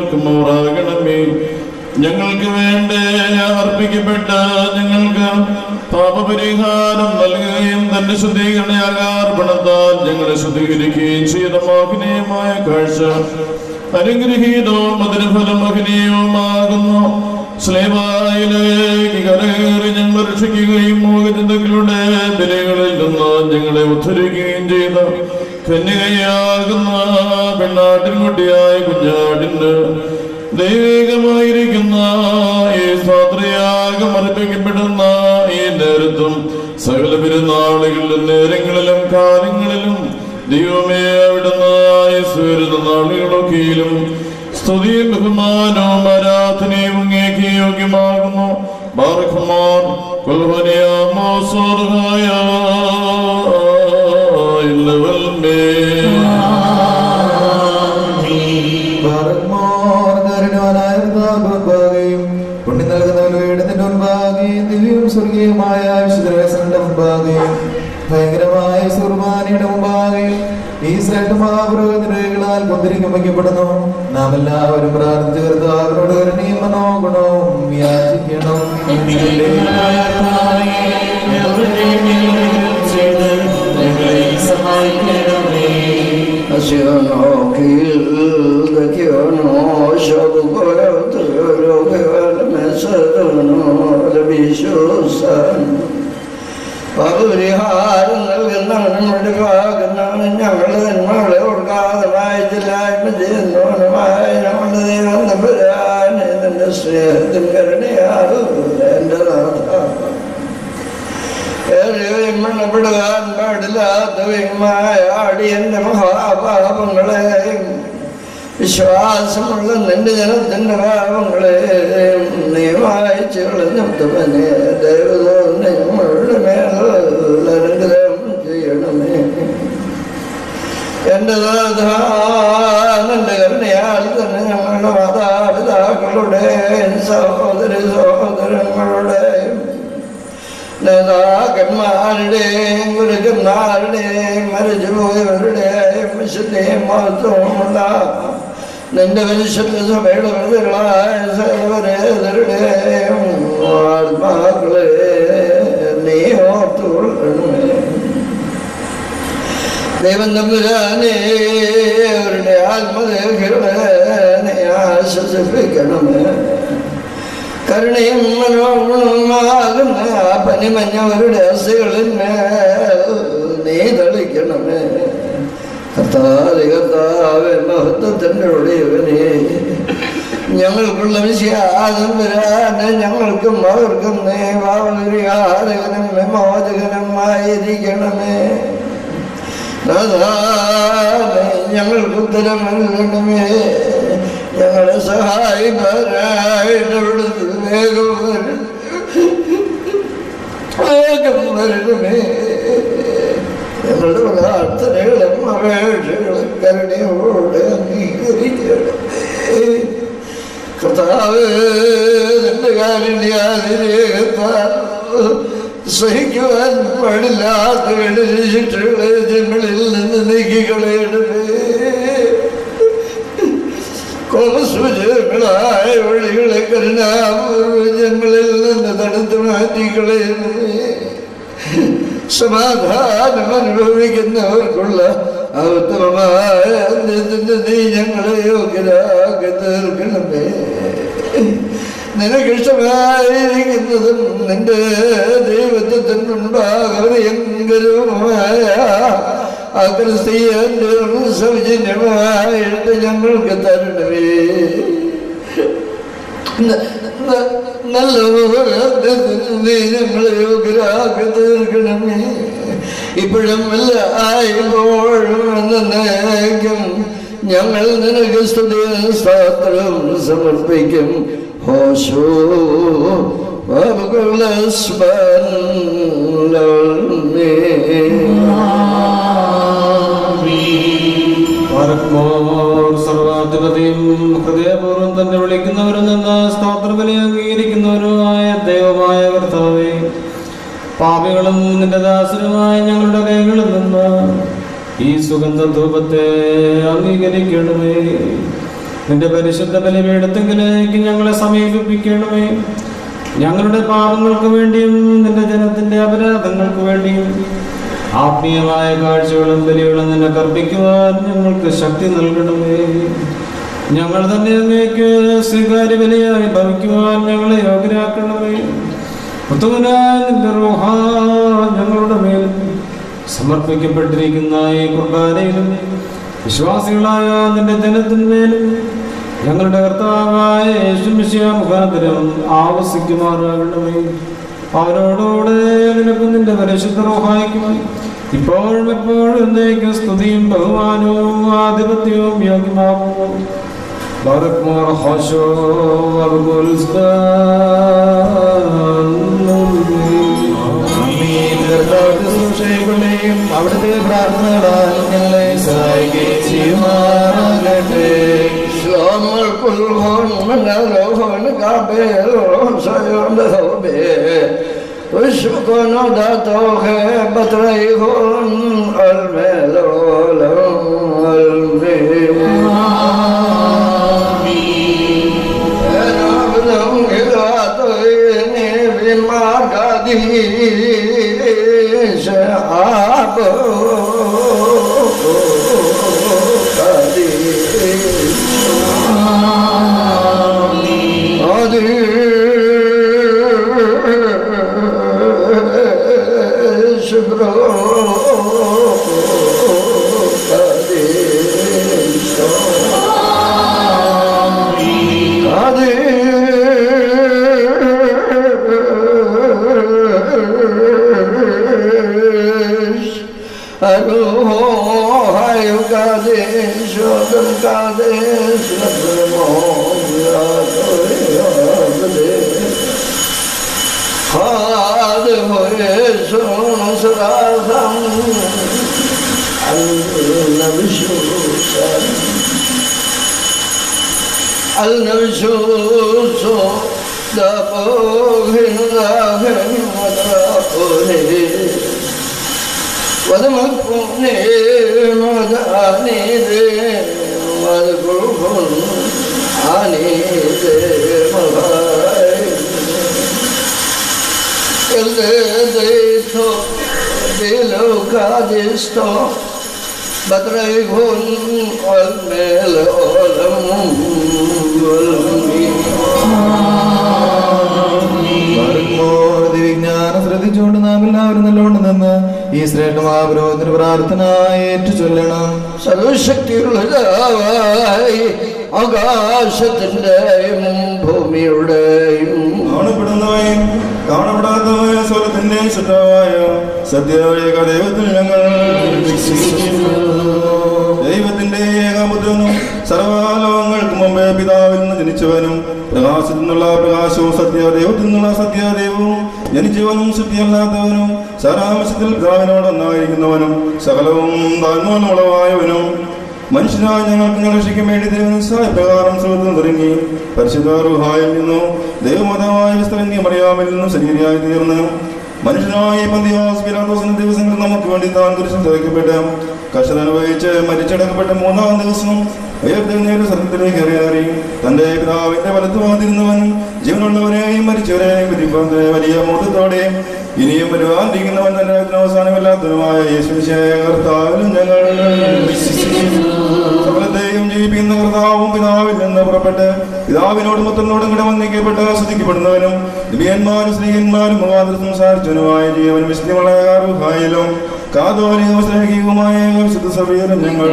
കേൾക്കുമാറാകണമേ ഞങ്ങൾക്ക് വേണ്ടി അർപ്പിക്കപ്പെട്ട ഞങ്ങൾക്ക് പാപപരിഹാരം നൽകുകയും തന്റെ ശുദ്ധീകരണയാകാർപ്പണത്താൽ ഞങ്ങളെ ശുദ്ധീകരിക്കുകയും ചെയ്ത മോഹനീയമായ കാഴ്ച അനുഗ്രഹീതവും മധുരഫലം മഹനീയവുമാകുന്നു സ്ലേവായിലേക്ക് കരകയറി ഞങ്ങൾ രക്ഷിക്കുകയും മോഹചിന്തകളുടെ ബലികളിൽ നിന്ന് ഞങ്ങളെ ഉദ്ധരിക്കുകയും ചെയ്ത കന്യകയാകുന്ന പെണ്ണാട്ടിൻകുട്ടിയായ കുഞ്ഞാടിന് ദൈവികമായിരിക്കുന്ന ഈ സ്വാത്രയാഗം അർപ്പിക്കപ്പെടുന്ന ഈ നേരത്തും സകല പെരുന്നാളുകളിലും നേരങ്ങളിലും കാലങ്ങളിലും ദൈവമേ അവിടുന്ന് യേശുവരുന്ന നാളുകളൊക്കെയിലും സ്തുതിയും ബഹുമാനവും ആരാധനയും അങ്ങേക്ക് യോഗ്യമാകുന്നു ബാർഖുമാർ കുൽഹനിയാമോ സ്വർഗായ ഇല്ലവൽമേ പുണ്യം നൽകുന്നവരുടെ മുൻപാകെയും ദിവ്യവും സ്വർഗീയമായ വിശുദ്ധന്റെ മുൻപാകെയും ഭയങ്കരമായ സുർബാനയുടെ മുമ്പാകെയും ഈ ശ്രേഷ്ഠ മഹാപുരോഗതികളാൽ കുന്തിരിക്കും വയ്ക്കപ്പെടുന്നു നാം എല്ലാവരും പ്രാർത്ഥിച്ചു കർത്താവിനോട് കരുണയും മനോഗുണവും യാചിക്കണം പരിഹാരം നൽകുന്നവനും ഭാഗുന്നവനും ഞങ്ങളുടെ നന്മകളെ ഓർക്കാതെ വായിച്ചില്ലായ്മ ചെയ്യുന്നവനുമായ നമ്മുടെ ദൈവം നമ്പുരാൻ ഇതിന്റെ സ്നേഹത്തിൽ കരുണയാകും എൻ്റെ നാഥ ഏറെയും മണ്ണപ്പെടുവാൻ പാടില്ലാത്തവയുമായ അടിയന്റെ മഹാപാപങ്ങളെയും വിശ്വാസമുള്ള നിന്റെ ജനത്തിന്റെ പാപങ്ങളെയും നീ വായിച്ചു കളഞ്ഞവനെ ദൈവതോന്നെ നമ്മളുടെ മേൽ അനുഗ്രഹം ചെയ്യണമേ എന്റെ നാഥ നിന്റെ കരുണയാൽ തന്നെ ഞങ്ങളുടെ മാതാപിതാക്കളുടെ സഹോദരി സഹോദരങ്ങളുടെയും നേതാക്കന്മാരുടെയും ഗുരുക്കന്മാരുടെയും മരിച്ചുപോയവരുടെയും വിശുദ്ധയും മഹത്വമുള്ള നിന്റെ പരിശുദ്ധ സഭയുടെ പ്രതികളായ സകലവരേതരുടെയും ആത്മാക്കളെ നീ ഓർത്തുകൊള്ളണമേ ദൈവം തമ്പുരാനെ അവരുടെ ആത്മദേഹികളെ നീ ആശ്വസിപ്പിക്കണമേ കരുണയും മനോഗുണമാകുന്ന ആ പനിമഞ്ഞവരുടെ അസ്ഥികളിൽ നീ തളിക്കണമേ കർത്താവ് കർത്താവ് മഹത്വത്തിൻ്റെ ഉടയവനെ ഞങ്ങൾക്കുള്ള വിശ്വാസം വരാന് ഞങ്ങൾക്കും അവർക്കും നീ ഭാവപരിഹാരകനും വിമോചകനുമായിരിക്കണമേ ഞങ്ങൾക്ക് ഉത്തരം നൽകണമേ ഞങ്ങളെ സഹായിക്കാനായിട്ട് അവിടുന്ന് വേഗം വരണം വേഗം വരണമേ ഞങ്ങളുടെ പ്രാർത്ഥനകളും അപേക്ഷകളും കരുണയോടെ അംഗീകരിക്കണമേ കർത്താവ് നിന്റെ കാരുണ്യാതിരേഖത്താൽ സഹിക്കുവാൻ പാടില്ലാത്ത ശിക്ഷകളെ ഞങ്ങളിൽ നിന്ന് നീക്കിക്കളയണമേ കോപസൂചകങ്ങളായ വഴികളെ കരുണാപൂർവ്വങ്ങളിൽ നിന്ന് തടുത്തു മാറ്റിക്കളയണമേ സമാധാനം അനുഭവിക്കുന്നവർക്കുള്ള ആ ഉത്തമമായ അന്ത്യത്തിന് നീ ഞങ്ങളെ യോഗ്യരാക്കി തീർക്കണമേ നിനക്കിഷ്ടമായിരിക്കുന്നതും നിന്റെ ദൈവത്വത്തിന് മുൻപാകര്യങ്കരവുമായ ആ ക്രിസ്തീയന്റെ സൗജന്യമായിട്ട് ഞങ്ങൾക്ക് തരണമേ നല്ല നീ ഞങ്ങളെ യോഗ്യരാക്കി തീർക്കണമേ ഇപ്പോഴും അല്ല ആയപ്പോഴും എന്നേക്കും ഞങ്ങൾ നിനക്ക് സ്തുതിയും സ്തോത്രം സമർപ്പിക്കും ഹോശോ പാർക്കുമോർ സർവാധിപതിയും ഹൃദയപൂർവ്വം തന്നെ വിളിക്കുന്നവരിൽ നിന്ന് സ്തോത്രബലി അംഗീകരിക്കുന്നവരുമായ ദൈവമായ കർത്താവേ പാപികളും നിന്റെ ദാസരുമായ ഞങ്ങളുടെ കൈകളിൽ നിന്ന് ഈ സുഗന്ധ ധൂപത്തെ അംഗീകരിക്കണമേ നിന്റെ പരിശുദ്ധ ബലിപീഠത്തെങ്കിലേക്ക് ഞങ്ങളെ സമീപിപ്പിക്കണമേ ഞങ്ങളുടെ പാപങ്ങൾക്ക് വേണ്ടിയും നിന്റെ ജനത്തിന്റെ അപരാധങ്ങൾക്ക് വേണ്ടിയും ആത്മീയമായ കാഴ്ചകളും ബലികളും നിന്നെ കർപ്പിക്കുവാൻ ഞങ്ങൾക്ക് ശക്തി നൽകണമേ ഞങ്ങൾ തന്നെ അങ്ങേക്ക് സ്വീകാര്യ ബലിയായി ഭവിക്കുവാൻ ഞങ്ങളെ യോഗ്യരാക്കണമേ ഉത്തമനായ നിന്റെ റൂഹ ഞങ്ങളുടെ മേൽ സമർപ്പിക്കപ്പെട്ടിരിക്കുന്ന ഈ കുർബാനയിലും വിശ്വാസികളായ നിന്റെ ജനത്തിന്മേലും ഞങ്ങളുടെ കർത്താവായ യേശുമിശിയ മുഖാന്തരം ആവസിക്കുമാറാകണമേ അവരോടുകൂടെ നിനക്കും നിന്റെ പരിശുദ്ധ റോഹായിക്കും ഇപ്പോഴും എപ്പോഴും എന്നേക്കും സ്തുതിയും ബഹുമാനവും ആധിപത്യവും യോഗ്യമാകുന്നു بارك مرحشا ശുശ്രൂഷകളെയും അവിടുത്തെ പ്രാർത്ഥനകളാൽ ഞങ്ങളെ സഹായിക്കുകയും ചെയ്യുമാറാകട്ടെ شام الكل هون من الهون قابل سيون ثوبه وشكون داتو خيبت ريهون الملول المين أنا بدهم قلاتيني بما قديش قديش Kadesh, Odom Kadesh, خادم يسون سراسم النبشوس النبشوس دابوهن داهن ودابوهن ودمكوني مداني دي ودقرفن عني دي مغاي el derecho de lo cadisto بدريهن والميل വിജ്ഞാനം ശ്രദ്ധിച്ചുകൊണ്ട് നാം എല്ലാവരും നല്ലോണം നിന്ന് ഈ ശ്രേഷ്ഠമാപുരോധന പ്രാർത്ഥന ഏറ്റു ചൊല്ലണം സർവശക്തിയുള്ളതായി ആകാശത്തിൻ്റെയും ഭൂമിയുടെയും കാണപ്പെടുന്നവയും കാണപ്പെടാത്തവയ സ്വരത്തിന്റെ ശുദ്ധമായ സത്യവേക ദൈവത്തിൽ ഞങ്ങൾ വിശ്വസിക്കുന്നു. ദൈവത്തിന്റെ ഏകപുത്രനും സർവലോകങ്ങൾക്ക് മുമ്പേ പിതാവിൽ നിന്ന് ജനിച്ചവനും പ്രകാശത്തിൽ നിന്നുള്ള പ്രകാശവും സത്യ ദൈവത്തിൽ നിന്നുള്ള സത്യദൈവവും ജനിച്ചവനും ശുദ്ധിയല്ലാത്തവനും സാരാംശത്തിൽ പിതാവിനോടൊന്നായിരിക്കുന്നവനും സകലവും താന്മൂലമുളവായവനും മനുഷ്യനായ ഞങ്ങൾക്ക് ഞങ്ങൾ രക്ഷിക്കാൻ വേണ്ടി ദൈവനിസ്സായ പ്രകാരം സുഹൃത്തും തുടങ്ങി പരിശുദ്ധ റുഹായിൽ നിന്നും ദൈവമതമായ വിസ്തരങ്ങി മറിയാമിൽ നിന്നും ശരീരമായി തീർന്നു മനുഷ്യനായ പന്തിയോസ് പിലാത്തോസിന്റെ ദിവസങ്ങളിൽ നമുക്ക് വേണ്ടി താൻ കുരിശിൽ തറയ്ക്കപ്പെട്ട് കഷ്ടത അനുഭവിച്ച് മരിച്ചടക്കപ്പെട്ട മൂന്നാം ദിവസം ഉയർത്തെഴുന്നേറ്റ് സ്വർഗത്തിലേക്ക് കയറി തന്റെ പിതാവിന്റെ വലത്തുവാതിരുന്നവനും ജീവനുള്ളവരെയും മരിച്ചവരെയും വിധിപ്പാൻ വലിയ മൂത്തത്തോടെ ഇനിയും വരുവാനിരിക്കുന്നവൻ തന്നെ അവസാനമില്ലാത്തതുമായ യേശുശേഖ കർത്താവിലും ഞങ്ങൾ സകലത്തെയും ജീവിപ്പിക്കുന്ന കർത്താവും പിതാവിൽ നിന്ന് പുറപ്പെട്ട് പിതാവിനോടും പുത്രനോടും കൂടെ വന്ദിക്കപ്പെട്ട് ശ്രദ്ധിക്കപ്പെടുന്നവനും ദിവ്യന്മാരും സ്ത്രീയന്മാരും മുഖാന്തരം സംസാരിച്ചവനുമായ ജീവൻ വിശുദ്ധിമുള്ള കാറുഹായിലും കാതോലികവും സ്നേഹികവുമായ വിശുദ്ധ സഭയിലും ഞങ്ങൾ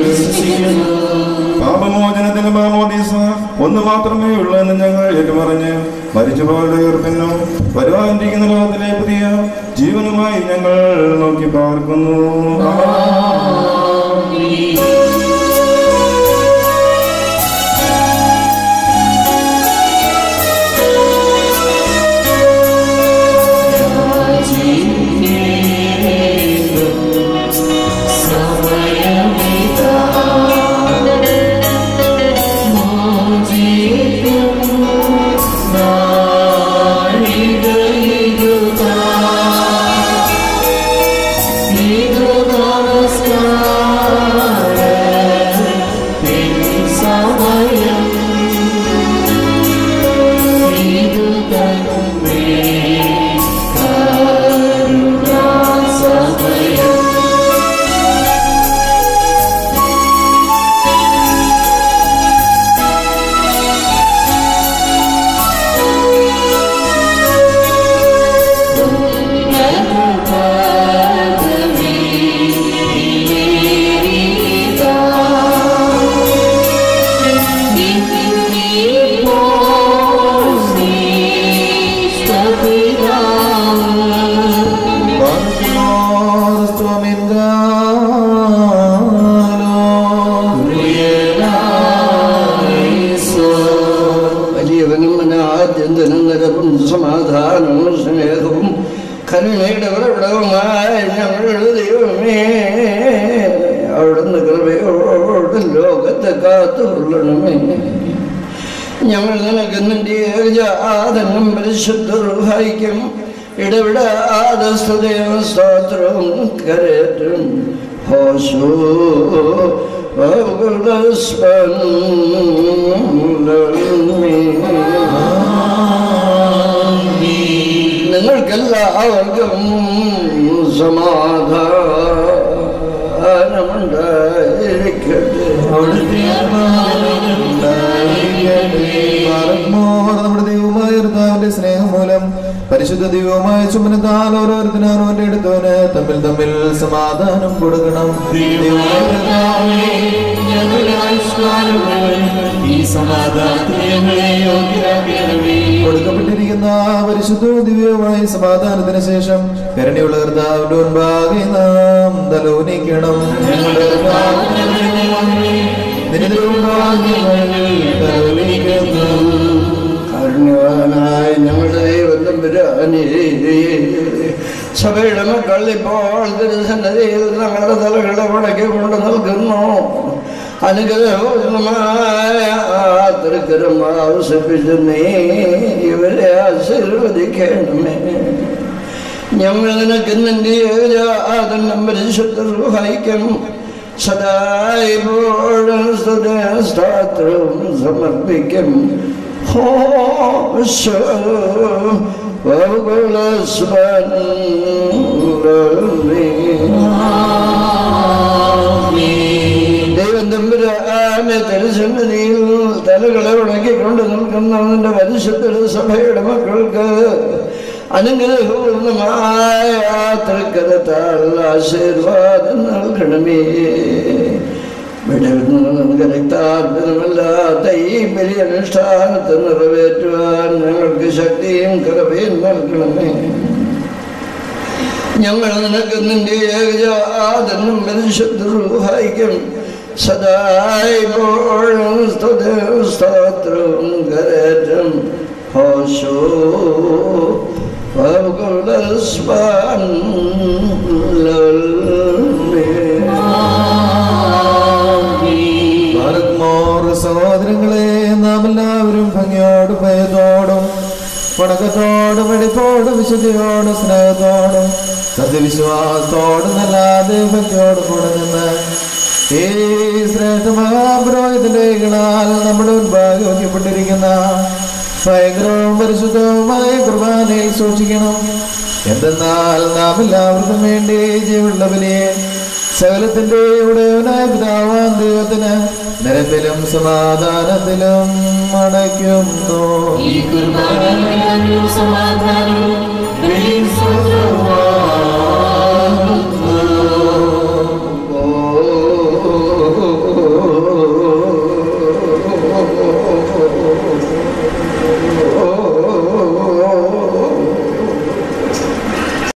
പാപമോചനത്തിന് പാമോദീസ ഒന്ന് മാത്രമേ ഉള്ളൂ എന്ന് ഞങ്ങൾ ഏറ്റുപറഞ്ഞ് മരിച്ചുപോയുടെ ഉറപ്പിനും വരുവാനിരിക്കുന്ന ലോകത്തിലെ പുതിയ ജീവനുമായി ഞങ്ങൾ നോക്കി പാർക്കുന്നു Namaskar കരുണയുടെ ഉറവിടവുമായ ഞങ്ങളുടെ ദൈവമേ അവിടുന്ന് കൃപയോട് ലോകത്തെ കാത്തുകൊള്ളണമേ ഞങ്ങൾ നിനക്ക് നിന്റെ ഏകജാതനും പരിശുദ്ധ റുഹായിക്കും ഇടവിടാതെ സ്തുതിയും സ്തോത്രവും കരേറ്റും ഹോശോ നിങ്ങൾക്കെല്ലാവർക്കും സമാധാനമുണ്ടായിരിക്കട്ടെ അവിടുത്തെ ആത്മാവിനുണ്ടായിരിക്കട്ടെ. നമ്മുടെ ദൈവമായ കർത്താവിന്റെ സ്നേഹം മൂലം പരിശുദ്ധ ദൈവമായ ചുമനത്താൽ ഓരോരുത്തരും അവന്റെ അടുത്തവന് തമ്മിൽ തമ്മിൽ സമാധാനം കൊടുക്കണം ദൈവമായ കർത്താവേ, ഞങ്ങളുടെ ആയുഷ്കാലം മുഴുവൻ ഈ സമാധാനത്തിന് ഞങ്ങളെ യോഗ്യരാക്കണമേ കൊടുക്കപ്പെട്ടിരിക്കുന്ന പരിശുദ്ധവും ദിവ്യവുമായ സമാധാനത്തിന് ശേഷം കരുണയുള്ള കർത്താവിന്റെ മുൻപാകെ നാം തലോനിക്കണം ഞങ്ങളുടെ കർത്താവിന്റെ നിന്റെ മുൻപാകെ ഞങ്ങൾ തലോനിക്കുന്നു കാരുണ്യവാനായ ഞങ്ങളുടെ ദൈവം തമ്പുരാനേ സഭയുടെ മക്കൾ ഇപ്പോൾ തിരുസന്നതിയിൽ ഞങ്ങളുടെ തലകളെ വടക്കി കൊണ്ട് നിൽക്കുന്നു അനുഗ്രഹപൂർണമായ ആ തൃക്കരം ആവശ്യപ്പിച്ച് നീ ഇവരെ ആശീർവദിക്കണമേ ഞങ്ങൾ നിനക്ക് നിന്റെ ഏകജാതനം പരിശുദ്ധ സഹായിക്കും സദായിപ്പോഴും സ്തോത്രവും സമർപ്പിക്കും ഹോശോ ദൈവം തമ്പുരാനെ തിരുസന്നിധിയിൽ തലകളെ ഉണക്കിക്കൊണ്ട് നിൽക്കുന്നതിന്റെ പരിശുദ്ധ സഭയുടെ മക്കൾക്ക് അനുഗ്രഹപൂർണമായ തൃക്കരത്താൽ ആശീർവാദം നൽകണമേ രക്താർപ്പണമല്ലാത്ത ഈ വലിയ അനുഷ്ഠാനത്തെ നിറവേറ്റുവാൻ ഞങ്ങൾക്ക് ശക്തിയും കൃപയും നൽകണമേ ഞങ്ങൾ നിനക്ക് നിന്റെ ഏകജാതനും പരിശുദ്ധ സദായിപ്പോഴും സ്തുതിയും സ്തോത്രവും കരേറ്റം ഹോശോ ഭാരത്മോർ സഹോദരങ്ങളെ നാം എല്ലാവരും ഭംഗിയോടും ഭയത്തോടും വണക്കത്തോടും വെടിപ്പോടും വിശുദ്ധിയോടും സ്നേഹത്തോടും സത്യവിശ്വാസത്തോടും അല്ലാതെ ഭക്തിയോടും കൂടെ നിന്ന് ഈ ശ്രേഷ്ഠ മഹാപുരോഹിതന്റെ കൈകളാൽ നമ്മുടെ മുൻപാകെ വയ്ക്കപ്പെട്ടിരിക്കുന്ന ഭയങ്കരവും പരിശുദ്ധവുമായ കുർബാനയിൽ സൂക്ഷിക്കണം എന്തെന്നാൽ നാം എല്ലാവർക്കും വേണ്ടി ജീവുള്ള ബലിയെ സകലത്തിന്റെ ഉടയവനായ പിതാവാൻ ദൈവത്തിന് നിരപ്പിലും സമാധാനത്തിലും അടയ്ക്കുന്നു ഈ കുർബാന സമാധാനവും ബലിയും